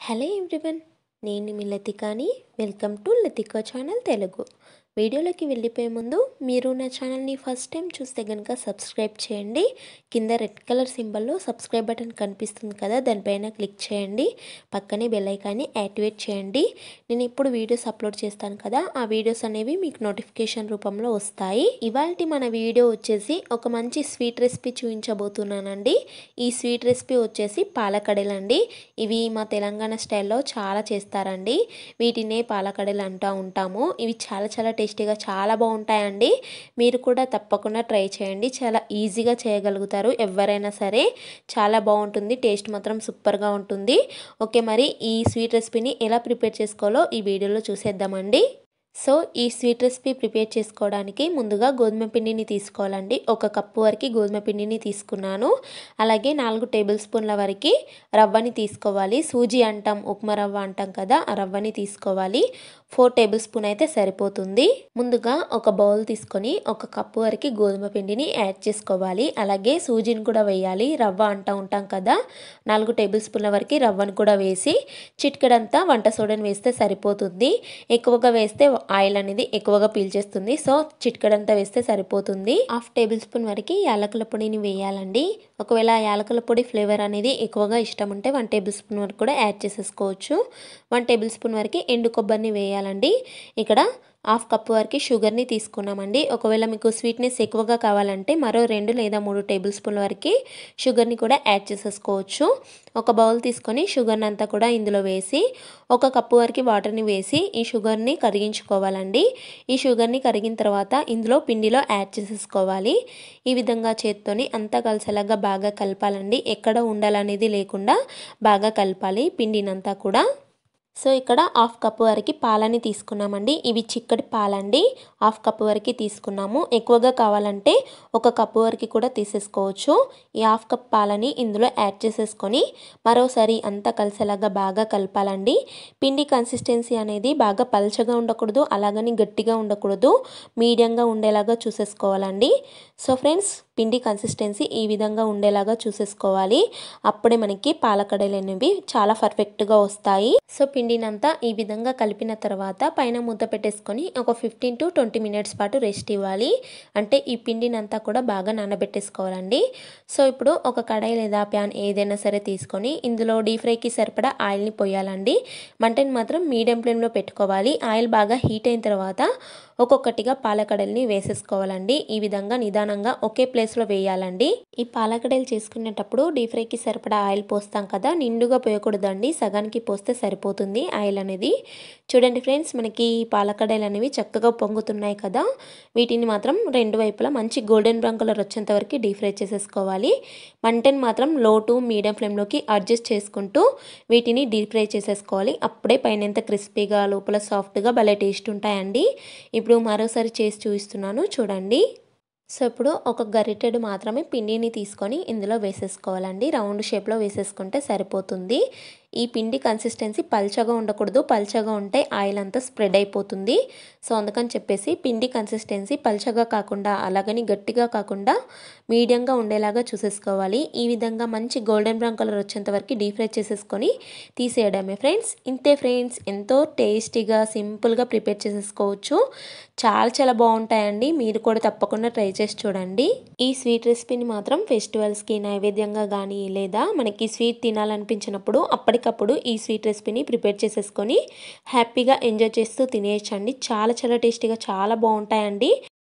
hello everyone నేను మీ లతికాని welcome to Latika channel Telugu వీడియోలోకి వెళ్ళిపోయే ముందు మీరు నా ఛానల్ని ఫస్ట్ టైం చూస్తే కనుక సబ్స్క్రైబ్ చేయండి కింద రెడ్ కలర్ సింబల్లో సబ్స్క్రైబ్ బటన్ కనిపిస్తుంది కదా దానిపైన క్లిక్ చేయండి పక్కనే బెల్ ఐకాన్ని యాక్టివేట్ చేయండి నేను ఇప్పుడు వీడియోస్ అప్లోడ్ చేస్తాను కదా ఆ వీడియోస్ అనేవి మీకు నోటిఫికేషన్ రూపంలో వస్తాయి ఇవాళ మన వీడియో వచ్చేసి ఒక మంచి స్వీట్ రెసిపీ చూపించబోతున్నానండి ఈ స్వీట్ రెసిపీ వచ్చేసి పాలకడలండి ఇవి మా తెలంగాణ స్టైల్లో చాలా చేస్తారండి వీటినే పాలకడలు అంటూ ఉంటాము ఇవి చాలా చాలా టేస్టీగా చాలా బాగుంటాయండి మీరు కూడా తప్పకుండా ట్రై చేయండి చాలా ఈజీగా చేయగలుగుతారు ఎవరైనా సరే చాలా బాగుంటుంది టేస్ట్ మాత్రం సూపర్గా ఉంటుంది ఓకే మరి ఈ స్వీట్ రెసిపీని ఎలా ప్రిపేర్ చేసుకోవాలో ఈ వీడియోలో చూసేద్దామండి సో ఈ స్వీట్ రెసిపీ ప్రిపేర్ చేసుకోవడానికి ముందుగా గోధుమ పిండిని తీసుకోవాలండి ఒక కప్పు వరకు గోధుమ పిండిని తీసుకున్నాను అలాగే నాలుగు టేబుల్ స్పూన్ల వరకు రవ్వని తీసుకోవాలి సూజీ అంటాం ఉప్మా రవ్వ అంటాం కదా ఆ రవ్వని తీసుకోవాలి ఫోర్ టేబుల్ స్పూన్ అయితే సరిపోతుంది ముందుగా ఒక బౌల్ తీసుకొని ఒక కప్పు వరకు గోధుమ పిండిని యాడ్ చేసుకోవాలి అలాగే సూజీని కూడా వేయాలి రవ్వ అంటూ ఉంటాం కదా నాలుగు టేబుల్ స్పూన్ల వరకు రవ్వను కూడా వేసి చిటికెడంతా వంట సోడాని వేస్తే సరిపోతుంది ఎక్కువగా వేస్తే ఆయిల్ అనేది ఎక్కువగా పీల్చేస్తుంది సో చిటికెడంతా వేస్తే సరిపోతుంది హాఫ్ టేబుల్ స్పూన్ వరకు యాలకుల పొడిని వేయాలండి ఒకవేళ యాలకుల పొడి ఫ్లేవర్ అనేది ఎక్కువగా ఇష్టం ఉంటే వన్ టేబుల్ స్పూన్ వరకు కూడా యాడ్ చేసేసుకోవచ్చు వన్ టేబుల్ స్పూన్ వరకు ఎండు కొబ్బరిని వేయాలండి ఇక్కడ హాఫ్ కప్ వరకు షుగర్ని తీసుకున్నామండి ఒకవేళ మీకు స్వీట్నెస్ ఎక్కువగా కావాలంటే మరో రెండు లేదా మూడు టేబుల్ స్పూన్ల వరకు షుగర్ని కూడా యాడ్ చేసేసుకోవచ్చు ఒక బౌల్ తీసుకొని షుగర్ని అంతా కూడా ఇందులో వేసి ఒక కప్పు వరకు వాటర్ని వేసి ఈ షుగర్ని కరిగించుకోవాలండి ఈ షుగర్ని కరిగిన తర్వాత ఇందులో పిండిలో యాడ్ చేసేసుకోవాలి ఈ విధంగా చేత్తోని అంతా కలిసేలాగా బాగా కలపాలండి ఎక్కడ ఉండాలనేది లేకుండా బాగా కలపాలి పిండినంతా కూడా సో ఇక్కడ హాఫ్ కప్ వరకు పాలని తీసుకున్నామండి ఇవి చిక్కటి పాలండి హాఫ్ కప్ వరకు తీసుకున్నాము ఎక్కువగా కావాలంటే ఒక కప్పు వరకు కూడా తీసేసుకోవచ్చు ఈ హాఫ్ కప్ పాలని ఇందులో యాడ్ చేసేసుకొని మరోసారి అంతా కలిసేలాగా బాగా కలపాలండి పిండి కన్సిస్టెన్సీ అనేది బాగా పల్చగా ఉండకూడదు అలాగని గట్టిగా ఉండకూడదు మీడియంగా ఉండేలాగా చూసేసుకోవాలండి సో ఫ్రెండ్స్ పిండి కన్సిస్టెన్సీ ఈ విధంగా ఉండేలాగా చూసేసుకోవాలి అప్పుడే మనకి పాలకడలు అనేవి చాలా పర్ఫెక్ట్గా వస్తాయి సో పిండినంతా ఈ విధంగా కలిపిన తర్వాత పైన మూత పెట్టేసుకొని ఒక ఫిఫ్టీన్ టు ట్వంటీ మినిట్స్ పాటు రెస్ట్ ఇవ్వాలి అంటే ఈ పిండినంతా కూడా బాగా నానబెట్టేసుకోవాలండి సో ఇప్పుడు ఒక కడాయి లేదా ప్యాన్ ఏదైనా సరే తీసుకొని ఇందులో డీప్ ఫ్రైకి సరిపడా ఆయిల్ని పోయాలండి మంటని మాత్రం మీడియం ఫ్లేమ్లో పెట్టుకోవాలి ఆయిల్ బాగా హీట్ అయిన తర్వాత ఒక్కొక్కటిగా పాలకడల్ని వేసేసుకోవాలండి ఈ విధంగా నిదానంగా ఒకే ప్లేస్లో వేయాలండి ఈ పాలకడలు చేసుకునేటప్పుడు డీప్ ఫ్రైకి సరిపడా ఆయిల్ పోస్తాం కదా నిండుగా పోయకూడదండి సగానికి పోస్తే సరిపోతుంది ఆయిల్ అనేది చూడండి ఫ్రెండ్స్ మనకి ఈ పాలకడలు అనేవి చక్కగా పొంగుతున్నాయి కదా వీటిని మాత్రం రెండు వైపులా మంచి గోల్డెన్ బ్రౌన్ కలర్ వచ్చేంత వరకు డీప్ ఫ్రై చేసేసుకోవాలి మంటని మాత్రం లో టు మీడియం ఫ్లేమ్లోకి అడ్జస్ట్ చేసుకుంటూ వీటిని డీప్ ఫ్రై చేసేసుకోవాలి అప్పుడే పైన ఎంత క్రిస్పీగా లోపల సాఫ్ట్గా భలే టేస్ట్ ఉంటాయండి ఇప్పుడు మరోసారి చేసి చూపిస్తున్నాను చూడండి సో ఇప్పుడు ఒక గరిటెడు మాత్రమే పిండిని తీసుకొని ఇందులో వేసేసుకోవాలండి రౌండ్ షేప్లో వేసేసుకుంటే సరిపోతుంది ఈ పిండి కన్సిస్టెన్సీ పల్చగా ఉండకూడదు పల్చగా ఉంటే ఆయిల్ అంతా స్ప్రెడ్ అయిపోతుంది సో అందుకని చెప్పేసి పిండి కన్సిస్టెన్సీ పల్చగా కాకుండా అలాగని గట్టిగా కాకుండా మీడియంగా ఉండేలాగా చూసేసుకోవాలి ఈ విధంగా మంచి గోల్డెన్ బ్రౌన్ కలర్ వచ్చేంత వరకు డీప్ ఫ్రై చేసేసుకొని తీసేయడమే ఫ్రెండ్స్ ఇంతే ఫ్రెండ్స్ ఎంతో టేస్టీగా సింపుల్గా ప్రిపేర్ చేసేసుకోవచ్చు చాలా చాలా బాగుంటాయండి మీరు కూడా తప్పకుండా ట్రై చేసి చూడండి ఈ స్వీట్ రెసిపీని మాత్రం ఫెస్టివల్స్కి నైవేద్యంగా కానీ లేదా మనకి స్వీట్ తినాలనిపించినప్పుడు అప్పటికప్పుడు ఈ స్వీట్ రెసిపీని ప్రిపేర్ చేసేసుకొని హ్యాపీగా ఎంజాయ్ చేస్తూ తినేయచ్చండి చాలా చాలా టేస్టీగా చాలా బాగుంటాయండి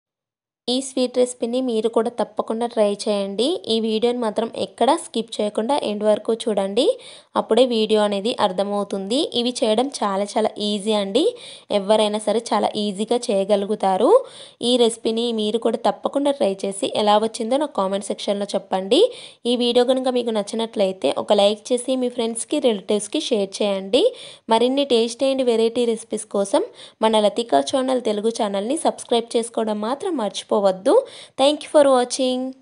ఈ స్వీట్ రెసిపీని మీరు కూడా తప్పకుండా ట్రై చేయండి ఈ వీడియోని మాత్రం ఎక్కడ స్కిప్ చేయకుండా ఎండ్ వరకు చూడండి అప్పుడే వీడియో అనేది అర్థమవుతుంది ఇవి చేయడం చాలా చాలా ఈజీ అండి ఎవరైనా సరే చాలా ఈజీగా చేయగలుగుతారు ఈ రెసిపీని మీరు కూడా తప్పకుండా ట్రై చేసి ఎలా వచ్చిందో నాకు కామెంట్ సెక్షన్లో చెప్పండి ఈ వీడియో కనుక మీకు నచ్చినట్లయితే ఒక లైక్ చేసి మీ ఫ్రెండ్స్కి రిలేటివ్స్కి షేర్ చేయండి మరిన్ని టేస్ట్ అండ్ వెరైటీ రెసిపీస్ కోసం మన లతికా ఛానల్ తెలుగు ఛానల్ని సబ్స్క్రైబ్ చేసుకోవడం మాత్రం మర్చిపో మర్చిపోవద్దు థ్యాంక్ యూ ఫర్ వాచింగ్